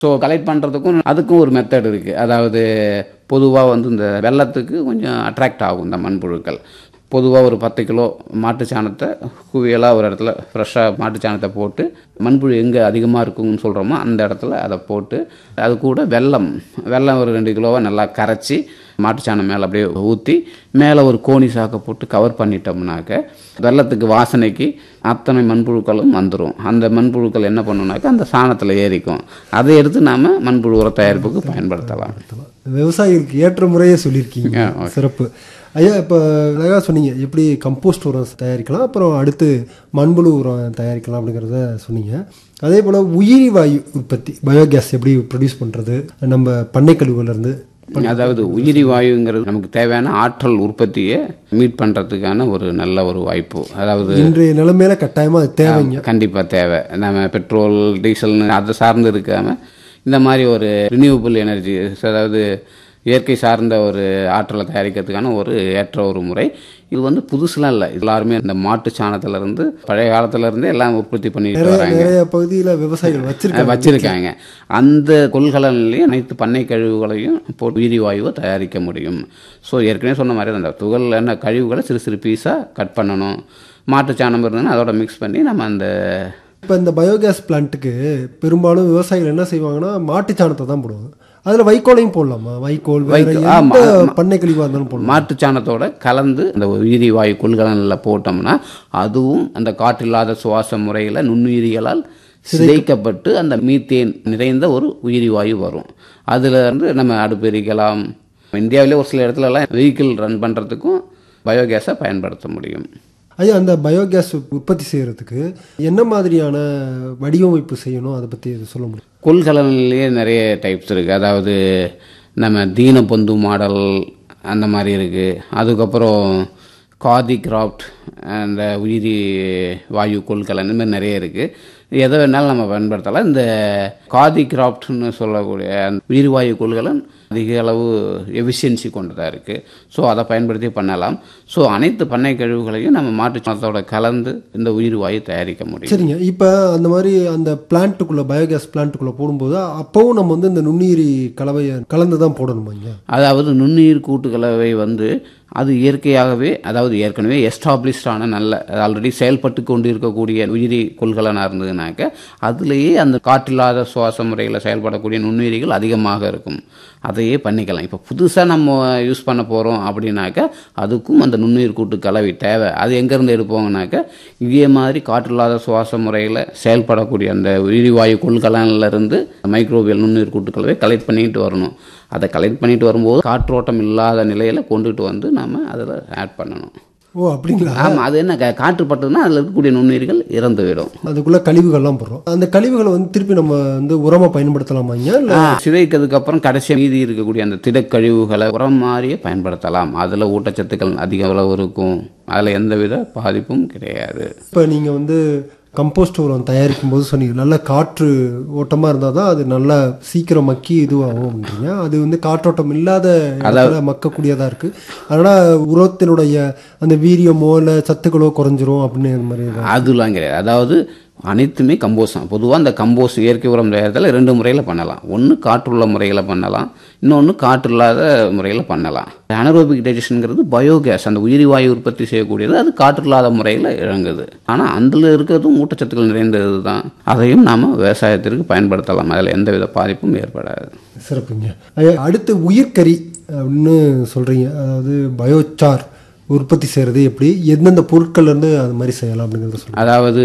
So collect பண்ணுறதுக்கும் அதுக்கும் ஒரு மெத்தட் இருக்குது அதாவது பொதுவாக வந்து இந்த வெள்ளத்துக்கு கொஞ்சம் அட்ராக்ட் ஆகும் இந்த மண்புழுக்கள் பொதுவாக ஒரு பத்து கிலோ மாட்டு சாணத்தை குவியலாக ஒரு இடத்துல ஃப்ரெஷ்ஷாக மாட்டு சாணத்தை போட்டு மண்புழு எங்கே அதிகமாக இருக்குன்னு சொல்கிறோமோ அந்த இடத்துல அதை போட்டு அது கூட வெல்லம் வெல்லம் ஒரு ரெண்டு கிலோவை நல்லா கரைச்சி மாட்டு சாணம் மேலே அப்படியே ஊற்றி மேலே ஒரு கோணி சாக்கை போட்டு கவர் பண்ணிட்டோம்னாக்க வெள்ளத்துக்கு வாசனைக்கு அத்தனை மண்புழுக்களும் வந்துடும் அந்த மண்புழுக்கள் என்ன பண்ணுனாக்கா அந்த சாணத்தில் ஏறிக்கும் அதை எடுத்து நாம் மண்புழு உர தயாரிப்புக்கு பயன்படுத்தலாம் விவசாயிகளுக்கு ஏற்ற முறையே சொல்லியிருக்கீங்க ஆ, ஓகே. சிறப்பு ஐயா இப்போ அழகாக சொன்னீங்க எப்படி கம்போஸ்ட் உரம் தயாரிக்கலாம் அப்புறம் அடுத்து மண்புழு உரம் தயாரிக்கலாம் அப்படிங்கிறத சொன்னீங்க அதே போல் உயிரி வாயு உற்பத்தி பயோகேஸ் எப்படி ப்ரொடியூஸ் பண்ணுறது நம்ம பண்ணை கழிவுகள்லேருந்து அதாவது உயிரி வாயுங்கிறது நமக்கு தேவையான ஆற்றல் உற்பத்தியை மீட் பண்ணுறதுக்கான ஒரு நல்ல ஒரு வாய்ப்பு அதாவது இன்றைய நிலைமையில கட்டாயமாக அது தேவைங்க கண்டிப்பாக தேவை நம்ம பெட்ரோல் டீசல்னு அதை சார்ந்து இருக்காம இந்த மாதிரி ஒரு ரினியூவபிள் எனர்ஜி அதாவது இயற்கை சார்ந்த ஒரு ஆற்றலை தயாரிக்கிறதுக்கான ஒரு ஏற்ற ஒரு முறை இது வந்து புதுசுலாம் இல்லை எல்லாருமே இந்த மாட்டு சாணத்துல இருந்து பழைய காலத்துல இருந்தே எல்லாம் உற்பத்தி பண்ணிட்டு நிறைய வராங்க நிறைய பகுதியில் விவசாயிகள் வச்சிருக்காங்க வச்சிருக்காங்க அந்த கொள்கலன்லேயும் அனைத்து பண்ணை கழிவுகளையும் போட்டு உயிரி வாயுவை தயாரிக்க முடியும் ஸோ ஏற்கனவே சொன்ன மாதிரி அந்த துகள் என்ன கழிவுகளை சிறு சிறு பீஸாக கட் பண்ணணும் மாட்டு சாணம் இருந்ததுன்னா அதோட மிக்ஸ் பண்ணி நம்ம அந்த இப்போ இந்த பயோகேஸ் பிளான்ட்டுக்கு பெரும்பாலும் விவசாயிகள் என்ன செய்வாங்கன்னா மாட்டு சாணத்தை தான் போடுவாங்க அதில் வைக்கோலையும் போடலாமா வைக்கோல் வேற வைக்கோல், எந்த ஆமா. பண்ணை கழிவாக இருந்தாலும் போடலாம் மாட்டு சாணத்தோட கலந்து அந்த உயிரி வாயு கொள்கலனில் போட்டோம்னா அதுவும் அந்த காற்றில்லாத சுவாச முறையில் நுண்ணுயிரிகளால் சிதைக்கப்பட்டு அந்த மீத்தேன் நிறைந்த ஒரு உயிரி வாயு வரும் அதுல இருந்து நம்ம அடுப்பு எரிக்கலாம் இந்தியாவிலே ஒரு சில இடத்துல எல்லாம் வெஹிக்கிள் ரன் பண்ணுறதுக்கும் பயோகேஸை பயன்படுத்த முடியும் ஐயா அந்த பயோகேஸ் உற்பத்தி செய்யறதுக்கு என்ன மாதிரியான வடிவமைப்பு செய்யணும் அதை பற்றி சொல்ல முடியும் கொள்கலன்லேயே நிறைய டைப்ஸ் இருக்குது அதாவது நம்ம தீன பொந்து மாடல் அந்த மாதிரி இருக்குது அதுக்கப்புறம் காதி கிராஃப்ட் அந்த உயிரி வாயு கொள்கலன் இந்த மாதிரி நிறைய இருக்குது எதை வேணாலும் நம்ம பயன்படுத்தலாம் இந்த காதி கிராஃப்ட்னு சொல்லக்கூடிய அந்த உயிரி வாயு கொள்கலன் அதிக அளவு எஃபிஷியன்சி கொண்டதாக இருக்குது ஸோ அதை பயன்படுத்தி பண்ணலாம் ஸோ அனைத்து பண்ணை கழிவுகளையும் நம்ம மாட்டு சாணத்தோட கலந்து இந்த உயிரி வாயு தயாரிக்க முடியும் சரிங்க இப்போ அந்த மாதிரி அந்த பிளான்ட்டுக்குள்ளே பயோகேஸ் பிளான்ட்டுக்குள்ளே போடும்போது அப்போவும் நம்ம வந்து இந்த நுண்ணுயிரி கலவையை கலந்து தான் போடணுமாங்க அதாவது நுண்ணுயிர் கூட்டுக்கலவை வந்து அது இயற்கையாகவே அதாவது ஏற்கனவே எஸ்டாப்ளிஷ்டான நல்ல ஆல்ரெடி செயல்பட்டு கொண்டு இருக்கக்கூடிய உயிரி கொள்கலனாக இருந்ததுனாக்க அதுலேயே அந்த காற்றில்லாத சுவாச முறையில் செயல்படக்கூடிய நுண்ணுயிரிகள் அதிகமாக இருக்கும் அதையே பண்ணிக்கலாம் இப்போ புதுசாக நம்ம யூஸ் பண்ண போகிறோம் அப்படின்னாக்க அதுக்கும் அந்த நுண்ணுயிர் கூட்டு கலவை தேவை அது எங்கேருந்து எடுப்போங்கனாக்க இதே மாதிரி காற்றில்லாத சுவாச முறையில் செயல்படக்கூடிய அந்த உயிரி வாயு கொள்கலன்ல இருந்து மைக்ரோபியல் நுண்ணுயிர் கூட்டு கலவை கலெக்ட் பண்ணிட்டு வரணும் அதை கலெக்ட் பண்ணிட்டு வரும்போது காற்றோட்டம் இல்லாத நிலையில் கொண்டுட்டு வந்து நம்ம அதில் ஆட் பண்ணணும் ஓ அப்படிங்களா ஆமாம் அது என்ன கா- காற்று பட்டதுன்னா அதில் இருக்கக்கூடிய நுண்ணுயிர்கள் இறந்து விடும் அதுக்குள்ள கழிவுகள்லாம் போடுறோம் அந்த கழிவுகளை வந்து திருப்பி நம்ம வந்து உரமா பயன்படுத்தலாமாங்க இல்லை ஆ, சிதைக்கிறதுக்கு அப்புறம் கடைசி மீதி இருக்கக்கூடிய அந்த திடக்கழிவுகளை உரம் மாதிரியே பயன்படுத்தலாம் அதில் ஊட்டச்சத்துக்கள் அதிக அளவு இருக்கும் அதில் எந்தவித பாதிப்பும் கிடையாது இப்போ நீங்கள் வந்து கம்போஸ்ட் உரம் தயாரிக்கும் போது சொன்னீங்க நல்ல காற்று ஓட்டமாக இருந்தால் தான் அது நல்லா சீக்கிரம் மக்கி இதுவாகும் அப்படின்றீங்க அது வந்து காற்றோட்டம் இல்லாத இடத்துல மக்கக்கூடியதாக இருக்குது அதனால் உரத்தினுடைய அந்த வீரியமோ இல்லை சத்துக்களோ குறைஞ்சிரும் அப்படின்னு இந்த மாதிரி ஏதாவது- அதுலாம் கிடையாது அதாவது அனைத்துமே கம்போஸ் தான் பொதுவாக அந்த கம்போஸ் இயற்கை உரம் தயாரித்தல் ரெண்டு முறையில் பண்ணலாம் ஒன்று காற்றுள்ள முறையில் பண்ணலாம் இன்னொன்று காற்று இல்லாத முறையில் பண்ணலாம் அனரோபிக் டைஜஷனுங்கிறது பயோகேஸ் அந்த உயிரி வாயு உற்பத்தி செய்யக்கூடியது அது காற்று இல்லாத முறையில் இறங்குது ஆனால் அதில் இருக்கிறதும் ஊட்டச்சத்துக்கள் நிறைந்தது தான் அதையும் நாம் விவசாயத்திற்கு பயன்படுத்தலாம் அதில் எந்தவித பாதிப்பும் ஏற்படாது சிறப்புங்க ஐயா, அடுத்து உயிர்க்கறி அப்படின்னு சொல்கிறீங்க அதாவது பயோச்சார் உற்பத்தி செய்கிறது எப்படி எந்தெந்த பொருட்கள்ல இருந்து அது மாதிரி செய்யலாம் அப்படிங்கிறத சொல்லுங்கள் அதாவது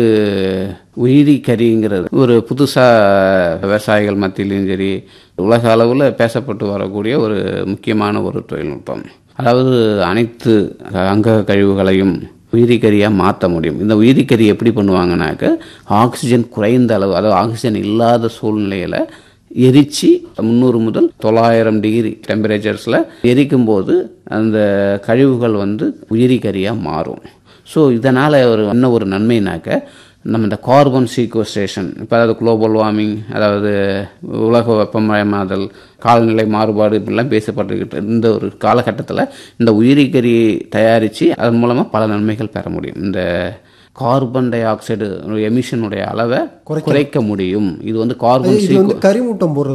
உயிரி கறிங்கிறது ஒரு புதுசாக விவசாயிகள் மத்தியிலையும் சரி உலக அளவில் பேசப்பட்டு வரக்கூடிய ஒரு முக்கியமான ஒரு தொழில்நுட்பம் அதாவது அனைத்து அங்க கழிவுகளையும் உயிரிக்கரியாக மாற்ற முடியும் இந்த உயிரிக்கறி எப்படி பண்ணுவாங்கனாக்க ஆக்சிஜன் குறைந்த அளவு அதாவது ஆக்சிஜன் இல்லாத சூழ்நிலையில் எரிச்சு முந்நூறு முதல் தொள்ளாயிரம் டிகிரி டெம்பரேச்சர்ஸில் எரிக்கும் போது அந்த கழிவுகள் வந்து உயிரிக்கரியாக மாறும் ஸோ இதனால் ஒரு என்ன ஒரு நன்மைனாக்க நம்ம இந்த கார்பன் சீக்வஸ்ட்ரேஷன் இப்போ அதாவது குளோபல் வார்மிங் அதாவது உலக வெப்பமயமாதல் காலநிலை மாறுபாடு இப்படிலாம் பேசப்பட்டுக்கிட்டு இந்த ஒரு காலகட்டத்தில் இந்த உயிரிக்கறி தயாரித்து அதன் மூலமாக பல நன்மைகள் பெற முடியும் இந்த கார்பன் டை ஆக்சைடு எமிஷனுடைய அளவை குறைக்க முடியும் இது வந்து கார்பன் இது வந்து கரிமூட்டம் போடுறது